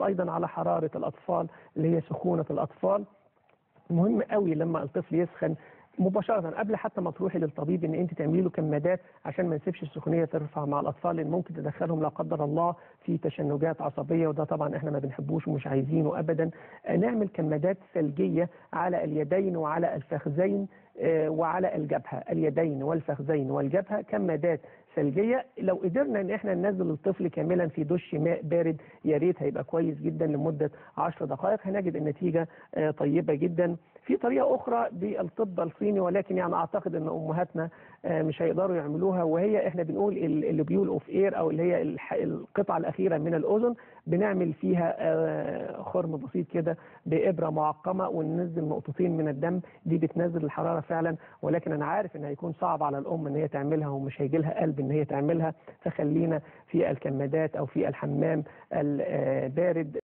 ايضا على حراره الاطفال اللي هي سخونه الاطفال مهم قوي لما الطفل يسخن مباشرة قبل حتى ما تروحي للطبيب ان انت تعملي له كمادات عشان ما نسيبش السخونية ترفع مع الاطفال لان ممكن تدخلهم لا قدر الله في تشنجات عصبية وده طبعا احنا ما بنحبوش ومش عايزينه ابدا نعمل كمادات ثلجية على اليدين وعلى الفخذين وعلى الجبهة اليدين والفخذين والجبهة كمادات ثلجية لو قدرنا ان احنا ننزل الطفل كاملا في دش ماء بارد يا ريت هيبقى كويس جدا لمدة 10 دقائق هنجد النتيجة طيبة جدا في طريقة أخرى بالطب الصيني ولكن يعني أعتقد أن أمهاتنا مش هيقدروا يعملوها وهي إحنا بنقول اللي بيقول أوف إير أو اللي هي القطعة الأخيرة من الأذن بنعمل فيها خرم بسيط كده بإبرة معقمة وننزل نقطتين من الدم دي بتنزل الحرارة فعلا ولكن أنا عارف إن هيكون صعب على الأم إن هي تعملها ومش هيجي لها قلب إن هي تعملها فخلينا في الكمادات أو في الحمام البارد